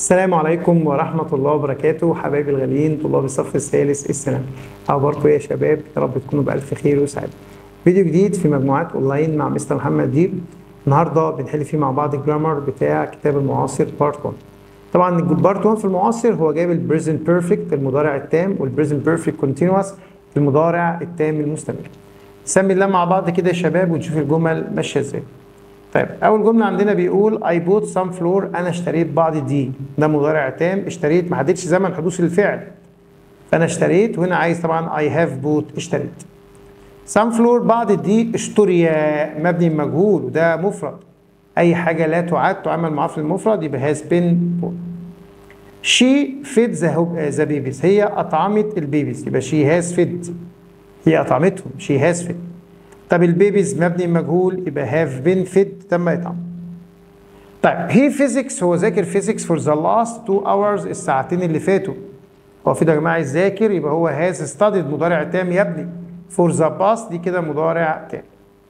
السلام عليكم ورحمة الله وبركاته حبايبي الغاليين طلاب الصف الثالث الثانوي أخباركم إيه يا شباب يا رب تكونوا بألف خير وسعادة فيديو جديد في مجموعات أونلاين مع مستر محمد ديب النهاردة بنحل فيه مع بعض الجرامر بتاع كتاب المعاصر بارت 1 طبعا بارت 1 في المعاصر هو جايب البريزنت بيرفكت المضارع التام والبريزنت بيرفكت كونتينوس المضارع التام المستمر نسمي الله مع بعض كده يا شباب ونشوف الجمل ماشية ازاي طيب اول جمله عندنا بيقول I bought some flour انا اشتريت بعض الدقيق ده مضارع تام اشتريت ما حددش زمن حدوث الفعل فانا اشتريت وهنا عايز طبعا I have bought اشتريت some flour بعض الدقيق اشتري مبني مجهول وده مفرد اي حاجه لا تعاد تعمل معاه في المفرد يبقى has been bought she fed the, the babies هي اطعمت البيبيز يبقى she has fed هي اطعمتهم she has fed طب البيبيز مبني مجهول يبقى هاف بين فيد تم اطعام طيب هي فيزيكس هو ذاكر فيزيكس فور ذا لاست 2 اورز الساعتين اللي فاتوا هو في ده يا جماعه يذاكر يبقى هو هاز ستاديد مضارع تام يا ابني فور ذا باست دي كده مضارع تام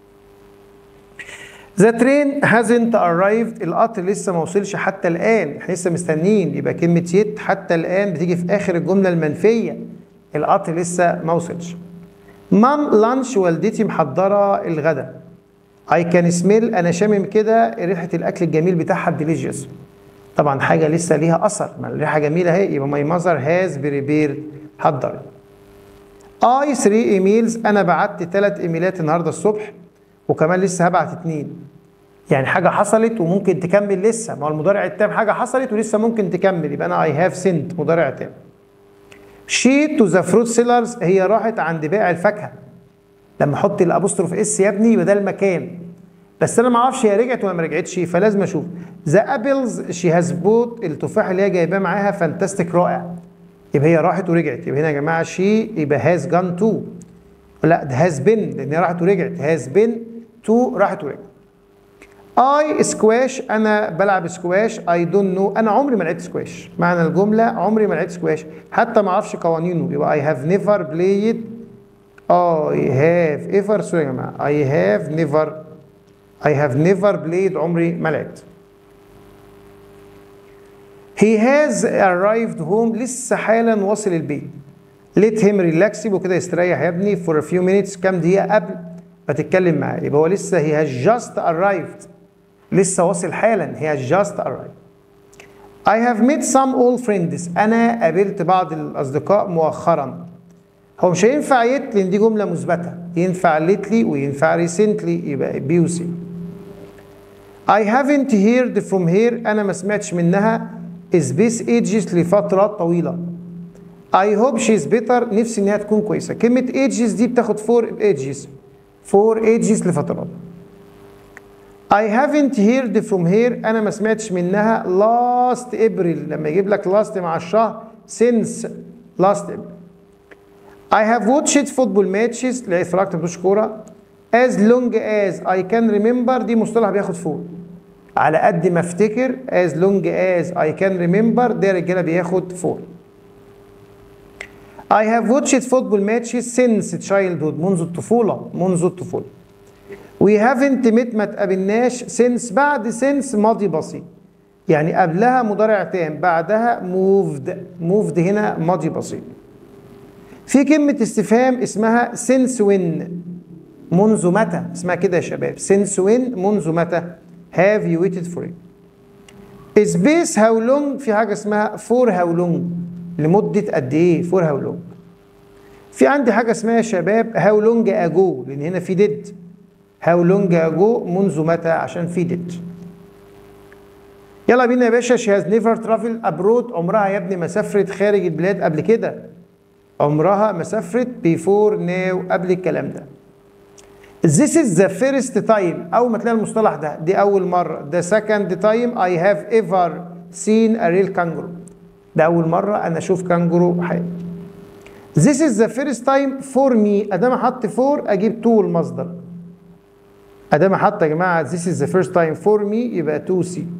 ذا ترين هازنت ارايفد القطر لسه ما وصلش حتى الان احنا لسه مستنيين يبقى كلمه يت حتى الان بتيجي في اخر الجمله المنفيه القطر لسه ما وصلش مام لانش والدتي محضره الغدا اي كان سميل انا شامم كده ريحه الاكل الجميل بتاعها ديليجيوس طبعا حاجه لسه ليها اثر ما الريحه جميله اهي يبقى ماي ماذر هاز بريبير حضرت اي 3 ايميلز انا بعت ثلاث ايميلات النهارده الصبح وكمان لسه هبعت اثنين يعني حاجه حصلت وممكن تكمل لسه ما هو المضارع التام حاجه حصلت ولسه ممكن تكمل يبقى انا اي هاف سنت مضارع تام شي تو ذا فروت سيلرز هي راحت عند بائع الفاكهه لما احط الابوستروف اس يا ابني يبقى ده المكان بس انا ما اعرفش هي رجعت ولا ما رجعتش فلازم اشوف ذا ابلز شي هاز بوت التفاح اللي هي جايباه معاها فانتاستيك رائع يبقى هي راحت ورجعت يبقى هنا يا جماعه شي يبقى هاز جان تو لا ده هاز بين لان هي راحت ورجعت هاز بين تو راحت ورجعت اي سكواش انا بلعب سكواش اي دونت نو انا عمري ما لعبت سكواش معنى الجمله عمري ما لعبت سكواش حتى ما اعرفش قوانينه يبقى اي هاف نيفر بلايد اي هاف ايفر سوري يا جماعه اي هاف نيفر اي هاف نيفر بلايد عمري ما لعبت هي هاز arrived home لسه حالا واصل البيت let him relax يبقى كده يستريح يا ابني for a few minutes كام دقيقه قبل ما تتكلم معاه يبقى هو لسه he has just arrived لسه واصل حالا هي just arrived I have met some old friends أنا قابلت بعض الأصدقاء مؤخرا هو مش هينفع يت لأن دي جملة مثبتة ينفع ليتلي وينفع recently يبقى بي وسي I haven't heard from her أنا ما سمعتش منها space ages لفترات طويلة I hope she's better نفسي إنها تكون كويسة كلمة ages دي بتاخد for ages for ages لفترات I haven't heard from her أنا ما سمعتش منها last April لما يجيب لك last مع الشهر since last April I have watched football matches لا اتفرجت ماتش كورة as long as I can remember دي مصطلح بياخد فوق على قد ما افتكر as long as I can remember ده رجالة بياخد فوق I have watched football matches since childhood منذ الطفولة منذ الطفولة We haven't met ما تقابلناش since بعد since ماضي بسيط يعني قبلها مضارع تام بعدها moved moved هنا ماضي بسيط في كلمة استفهام اسمها since when منذ متى اسمها كده يا شباب since when منذ متى have you waited for it space how long في حاجة اسمها for how long لمدة قد ايه for how long في عندي حاجة اسمها يا شباب how long ago لأن هنا في did هاو لونج اجو منذ متى عشان في ديت يلا بينا يا باشا شي هاز نيفر ترافل ابرود عمرها يا ابني ما سافرت خارج البلاد قبل كده عمرها ما سافرت بيفور ناو قبل الكلام ده This is the first time أول ما تلاقي المصطلح ده دي أول مرة The second time I have ever seen a real kangaroo ده أول مرة أنا أشوف كانجرو حقيقي This is the first time for me أدام أحط for أجيب to المصدر ادام حاطه يا جماعه this is the first time for me يبقى 2 سي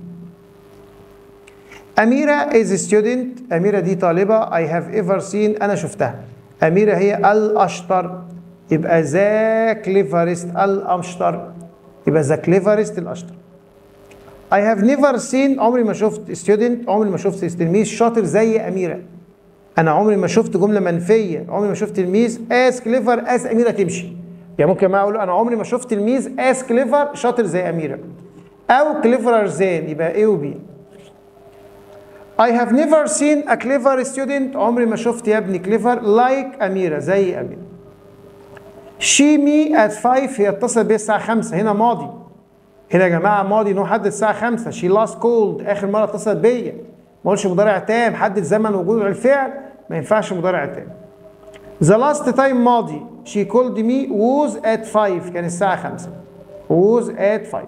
أميرة is a student أميرة دي طالبة I have ever seen أنا شفتها أميرة هي الأشطر يبقى ذا كليفرست الأشطر يبقى ذا كليفرست الأشطر I have never seen عمري ما شفت student عمري ما شفت تلميذ شاطر زي أميرة أنا عمري ما شفت جملة منفية عمري ما شفت تلميذ as clever as أميرة تمشي يعني ممكن ما أقول أنا عمري ما شفت تلميذ as clever شاطر زي أميرة أو cleverer than يبقى A و B I have never seen a clever student عمري ما شفت يا ابني clever like أميرة زي أميرة she me at 5 هي اتصل بيا الساعة 5 هنا ماضي هنا يا جماعة ماضي انه حدد الساعة 5 she last called آخر مرة اتصلت بيا ما قولش مضارع تام حدد زمن وجود الفعل ما ينفعش مضارع تام the last time ماضي she called me was at 5 كان الساعة 5 was at 5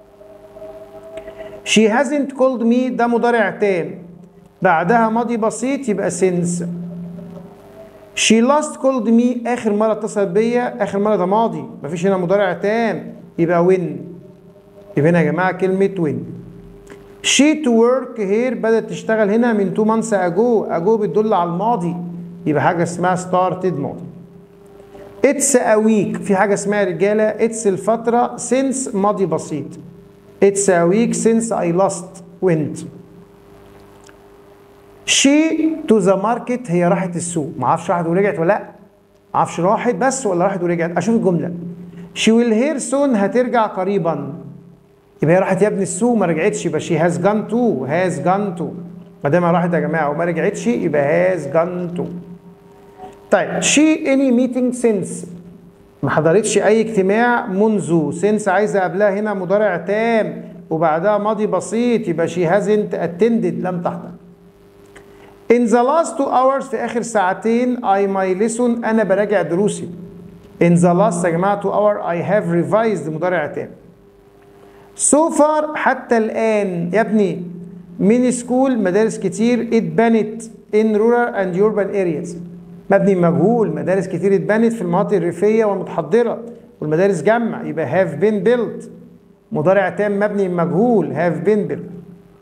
she hasn't called me ده مضارع تام بعدها ماضي بسيط يبقى since she last called me اخر مره اتصلت بيا اخر مره ده ماضي مفيش هنا مضارع تام يبقى when يبقى هنا يا جماعه كلمه when she to work here بدات تشتغل هنا من 2 months ago ago بتدل على الماضي يبقى حاجه اسمها started ماضي it's a week في حاجه اسمها رجاله it's الفتره since ماضي بسيط it's a week since I last went شي تو ذا ماركت هي راحت السوق ما اعرفش راحت ورجعت ولا لا ما اعرفش راحت بس ولا راحت ورجعت اشوف الجمله شي ويل هير سون هترجع قريبا يبقى هي راحت يا ابني السوق ما رجعتش يبقى شي هاز جان تو هاز جان تو ما دام راحت يا جماعه وما رجعتش يبقى هاز جان تو طيب شي اني ميتنج سينس ما حضرتش اي اجتماع منذ سينس عايزه قبلها هنا مضارع تام وبعدها ماضي بسيط يبقى شي هازنت اتندد لم تحضر In the last two hours في آخر ساعتين I my lesson أنا براجع دروسي. In the last يا جماعة two hour I have revised مضارع تام. So far حتى الآن يا ابني من سكول مدارس كتير اتبنت in rural and urban areas. مبني مجهول مدارس كتير اتبنت في المناطق الريفية والمتحضرة والمدارس جمع يبقى have been built مضارع تام مبني مجهول have been built.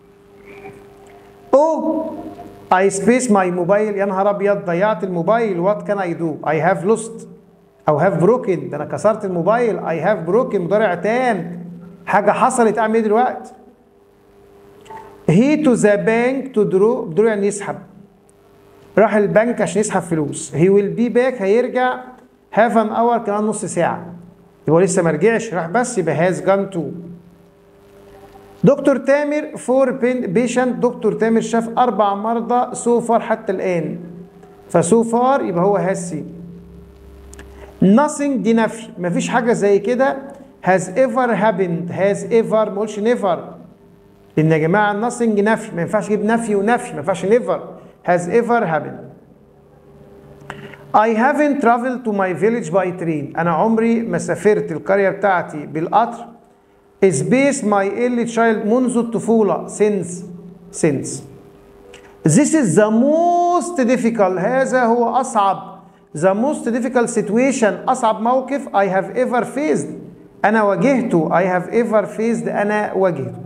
Oh I space my موبايل يا نهار ابيض ضيعت الموبايل وات كان اي دو I have lost او have broken ده انا كسرت الموبايل I have broken مضارع تام حاجه حصلت اعمل ايه دلوقتي he to the bank to draw draw يعني يسحب راح البنك عشان يسحب فلوس he will be back هيرجع have an hour كمان نص ساعه يبقى لسه ما رجعش راح بس يبقى has gone to دكتور تامر فور بيشنت دكتور تامر شاف اربع مرضى سو فار حتى الان فسو فار يبقى هو هاز سي nothing دي نفي مفيش حاجه زي كده has ever happened has ever ما اقولش never لان يا جماعه nothing نفي ما ينفعش اجيب نفي ونفي ما ينفعش never has ever happened I haven't traveled to my village by train انا عمري ما سافرت القريه بتاعتي بالقطر space my early child منذ الطفولة since since This is the most difficult هذا هو أصعب the most difficult situation أصعب موقف I have ever faced أنا واجهته I have ever faced أنا واجهته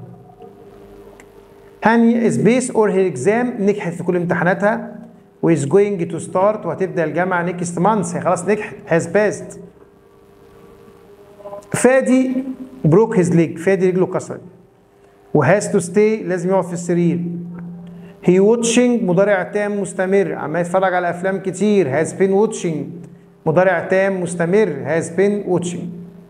هاني space or her exam نجحت في كل امتحاناتها و is going to start وهتبدأ الجامعة next month هي خلاص نجحت has passed فادي بروك هيز ليج فادي رجله كسرت وهاز تو ستي لازم يقعد في السرير هي واتشنج مضارع تام مستمر عمال يتفرج على افلام كتير هاز بين واتشنج مضارع تام مستمر هاز بين واتشنج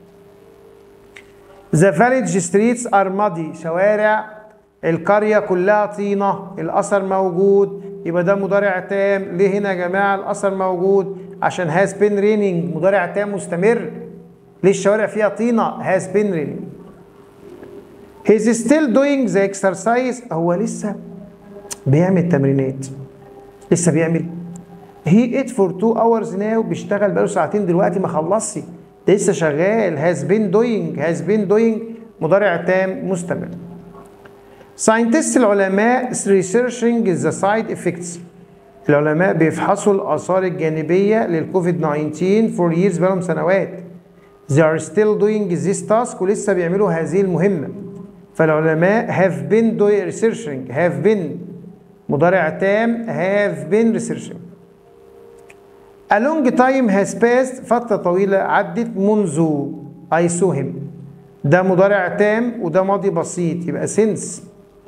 ذا فاليج ستريتس ار مادي شوارع القريه كلها طينه الاثر موجود يبقى ده مضارع تام ليه هنا يا جماعه الاثر موجود عشان هاز بين ريننج مضارع تام مستمر ليه الشوارع فيها طينة has been raining he's still doing the exercise هو لسه بيعمل تمرينات لسه بيعمل he ate for two hours now بيشتغل بقاله ساعتين دلوقتي ما خلصش ده لسه شغال has been doing has been doing مضارع تام مستمر scientists العلماء researching the side effects العلماء بيفحصوا الآثار الجانبية للكوفيد 19 for years بقالهم سنوات they are still doing this task ولسه بيعملوا هذه المهمة فالعلماء have been doing researching have been مضارع تام have been researching a long time has passed فترة طويلة عدت منذ I saw him ده مضارع تام وده ماضي بسيط يبقى since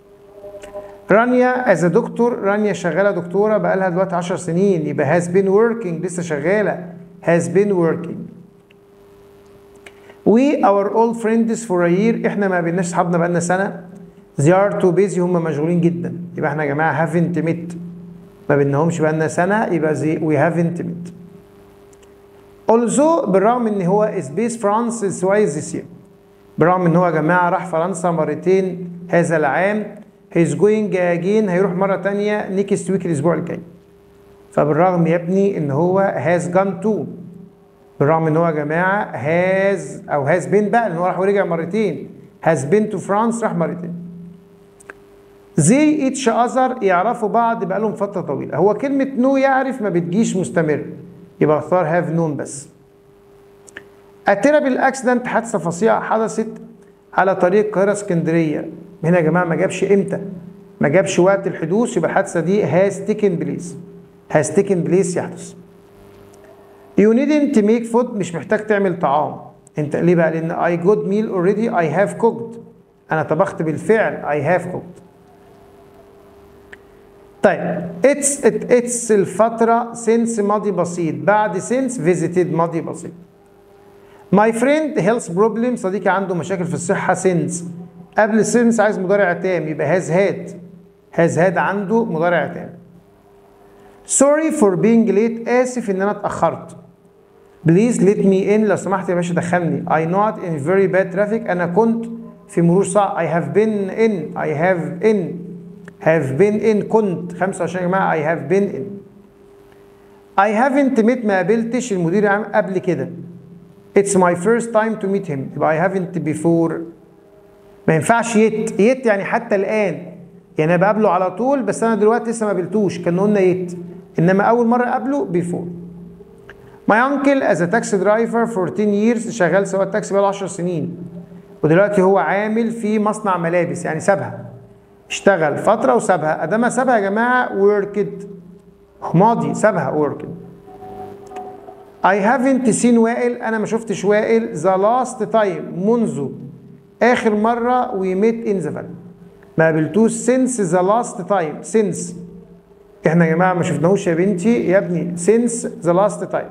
رانيا از دكتور رانيا شغاله دكتوره بقالها دلوقتي 10 سنين يبقى has been working لسه شغاله has been working we our old friends for a year احنا ما قابلناش اصحابنا بقالنا سنه they are too busy هم مشغولين جدا يبقى احنا يا جماعه haven't met ما بينهمش بقالنا سنه يبقى زي we haven't met although بالرغم ان هو سبيس فرانس توايس this year بالرغم ان هو يا جماعه راح فرنسا مرتين هذا العام he's going again هيروح مره تانية next week الاسبوع الجاي فبالرغم يا ابني ان هو has gone to بالرغم ان هو يا جماعه has او has been بقى ان هو راح ورجع مرتين has been to France راح مرتين زي each other يعرفوا بعض بقى لهم فتره طويله هو كلمه نو يعرف ما بتجيش مستمر يبقى اختار هاف نون بس الترابل اكسيدنت حادثه فظيعه حدثت على طريق القاهره اسكندريه هنا يا جماعه ما جابش امتى ما جابش وقت الحدوث يبقى الحادثه دي هاز تيكن بليس هاز تيكن بليس يحدث يو needn't ميك فود مش محتاج تعمل طعام انت ليه بقى لان اي جود ميل اوريدي اي هاف كوكد انا طبخت بالفعل اي هاف كوكد طيب اتس اتس الفترة سينس ماضي بسيط بعد سينس فيزيتد ماضي بسيط ماي فريند هيلث بروبلم صديقي عنده مشاكل في الصحة سينس قبل سينس عايز مضارع تام يبقى هاز هاد هاز هاد عنده مضارع تام سوري فور بينج ليت اسف ان انا اتاخرت بليز ليت مي ان لو سمحت يا باشا دخلني اي نوت ان فيري باد ترافيك انا كنت في مرور صعب اي هاف بين ان اي هاف ان هاف بين ان كنت 25 يا جماعه اي هاف بين ان اي هافنت ميت ما قابلتش المدير العام قبل كده اتس ماي فيرست تايم تو ميت هيم يبقى اي هافنت بيفور ما ينفعش يت يت يعني حتى الان يعني انا بقابله على طول بس انا دلوقتي لسه ما قابلتوش كان قلنا يت انما اول مره اقابله بيفور ماي انكل از تاكسي درايفر فور 10 ييرز شغال سواق تاكسي بقاله 10 سنين ودلوقتي هو عامل في مصنع ملابس يعني سابها اشتغل فتره وسابها ادام سابها يا جماعه وركد ماضي سابها وركد I haven't seen وائل انا ما شفتش وائل the last time منذ اخر مره we met in the valley ما قابلتوش since the last time since احنا يا جماعه ما شفناهوش يا بنتي يا ابني since the last time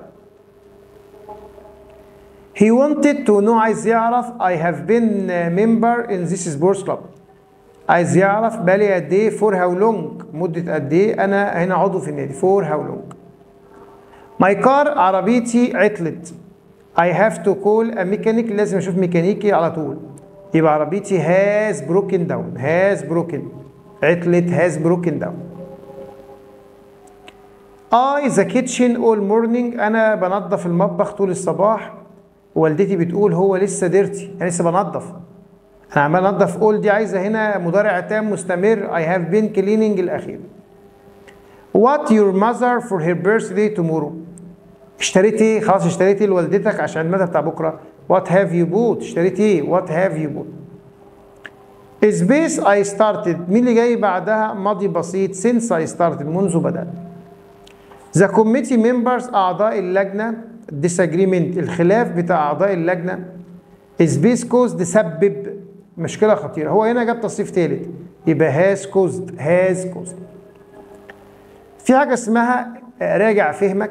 he wanted to know عايز يعرف I have been a member in this sports club عايز يعرف بالي قد ايه فور هاو لونج مده قد ايه انا هنا عضو في النادي فور هاو لونج ماي كار عربيتي عطلت I have to call a mechanic لازم اشوف ميكانيكي على طول يبقى عربيتي has broken down has broken عطلت has broken down I the kitchen all morning انا بنظف المطبخ طول الصباح والدتي بتقول هو لسه ديرتي انا لسه بنظف انا عمال انضف اول دي عايزه هنا مضارع تام مستمر I have been cleaning الاخير What your mother for her birthday tomorrow اشتريت ايه خلاص اشتريت ايه لوالدتك عشان المدى بتاع بكره What have you bought اشتريت ايه What have you bought Space I started مين اللي جاي بعدها ماضي بسيط since I started منذ بدأت The committee members أعضاء اللجنة disagreement الخلاف بتاع أعضاء اللجنة Space caused سبب مشكله خطيره هو هنا جاب تصريف ثالث يبقى هاز كوزد هاز كوزد في حاجه اسمها راجع فهمك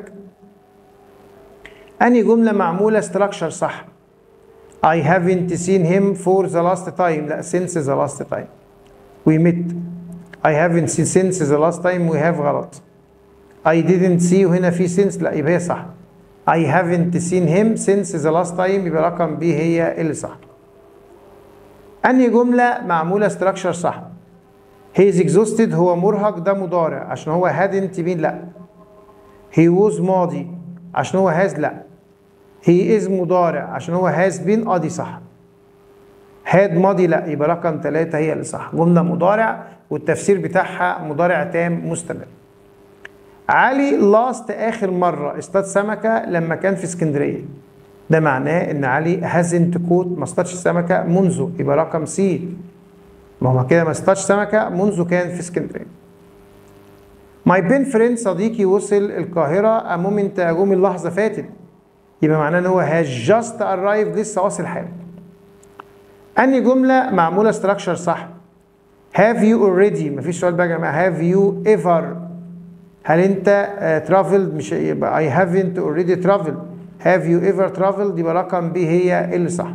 اني جمله معموله استراكشر صح I haven't seen him for the last time لا since the last time we met I haven't seen since the last time we have غلط I didn't see هنا في since لا يبقى هي صح I haven't seen him since the last time يبقى رقم B هي اللي صح انهي جمله معموله ستراكشر صح هي از exhausted هو مرهق ده مضارع عشان هو hadn't been لا هي was ماضي عشان هو has لا هي is مضارع عشان هو has been اه دي صح had ماضي لا يبقى رقم ثلاثة هي اللي صح جملة مضارع والتفسير بتاعها مضارع تام مستمر علي لاست آخر مرة اصطاد سمكة لما كان في اسكندرية ده معناه ان علي هازنت كوت ما اصطادش سمكه منذ يبقى رقم سي ما هو كده ما اصطادش سمكه منذ كان في اسكندريه ماي بين فريند صديقي وصل القاهره مومنت اجو من لحظه فاتت يبقى معناه ان هو هاز جاست ارايف لسه واصل حالا انهي جمله معموله structure صح have you already مفيش سؤال بقى يا جماعه have you ever هل انت uh, traveled مش يبقى I haven't already traveled have you ever traveled يبقى رقم ب هي اللي صح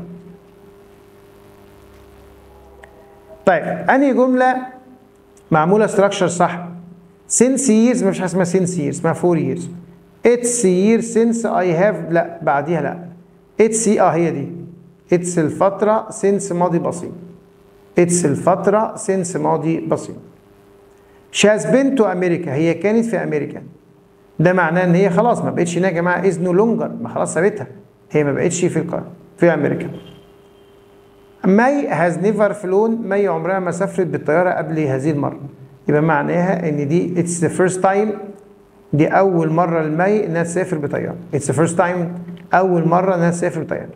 طيب انهي جمله معموله structure صح since years مفيش حاجه اسمها since years اسمها 4 years it's years since I have لا بعديها لا it's اه هي دي it's الفتره since ماضي بسيط it's الفتره since ماضي بسيط she has been to America هي كانت في امريكا ده معناه ان هي خلاص ما بقتش هنا يا جماعه is no longer ما خلاص سابتها هي ما بقتش في القاهره في امريكا ماي هاز نيفر فلون ماي عمرها ما سافرت بالطياره قبل هذه المره يبقى معناها ان دي اتس ذا فيرست تايم دي اول مره لماي انها تسافر بطياره اتس ذا فيرست تايم اول مره انها تسافر بطياره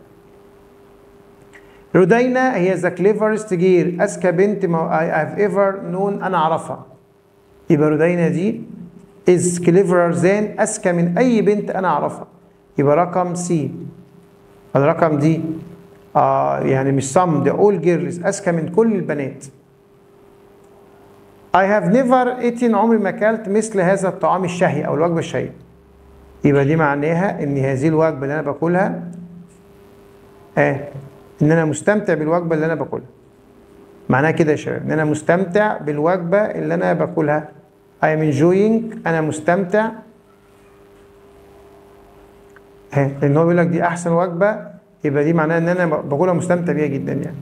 رودينا هي ذا كليفرست جير اذكى بنت ما اي هاف ايفر نون انا اعرفها يبقى رودينا دي از كليفرر ذان اذكى من اي بنت انا اعرفها يبقى رقم سي الرقم دي آه يعني مش some the all girls اذكى من كل البنات I have never eaten عمري ما اكلت مثل هذا الطعام الشهي او الوجبه الشهيه يبقى دي معناها ان هذه الوجبه اللي انا باكلها اه ان انا مستمتع بالوجبه اللي انا باكلها معناها كده يا شباب ان انا مستمتع بالوجبه اللي انا باكلها I am enjoying انا مستمتع ها لان هو بيقول لك دي احسن وجبه يبقى دي معناها ان انا باكلها مستمتع بيها جدا يعني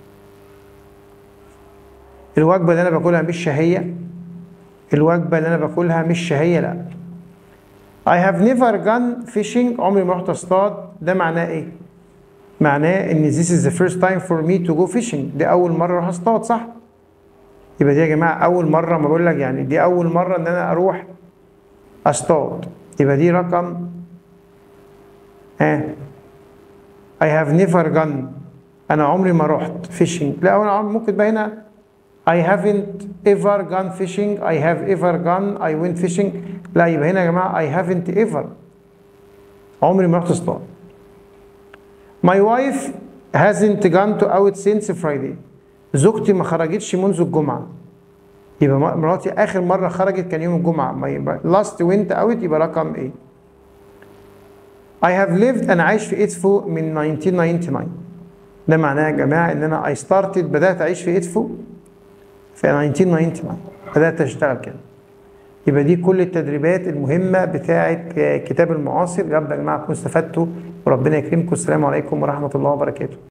الوجبه اللي انا باكلها مش شهيه الوجبه اللي انا باكلها مش شهيه لا I have never gone fishing عمري ما رحت اصطاد ده معناه ايه؟ معناه ان this is the first time for me to go fishing دي اول مره اروح اصطاد صح؟ يبقى دي يا جماعه اول مره ما بقول لك يعني دي اول مره ان انا اروح اصطاد يبقى دي رقم ها آه. I have never gone أنا عمري ما رحت fishing لا أنا ممكن بقى هنا I haven't ever gone fishing I have ever gone I went fishing لا يبقى هنا يا جماعة I haven't ever عمري ما رحت اصطاد My wife hasn't gone to out since Friday زوجتي ما خرجتش منذ الجمعة يبقى مراتي آخر مرة خرجت كان يوم الجمعة ما يبقى last went out يبقى رقم إيه I have lived أنا عايش في إدفو من 1999 ده معناه يا جماعة إن أنا I started بدأت أعيش في إدفو في 1999 بدأت أشتغل كده يبقى دي كل التدريبات المهمة بتاعة كتاب المعاصر يا رب يا جماعة تكونوا استفدتوا وربنا يكرمكم السلام عليكم ورحمة الله وبركاته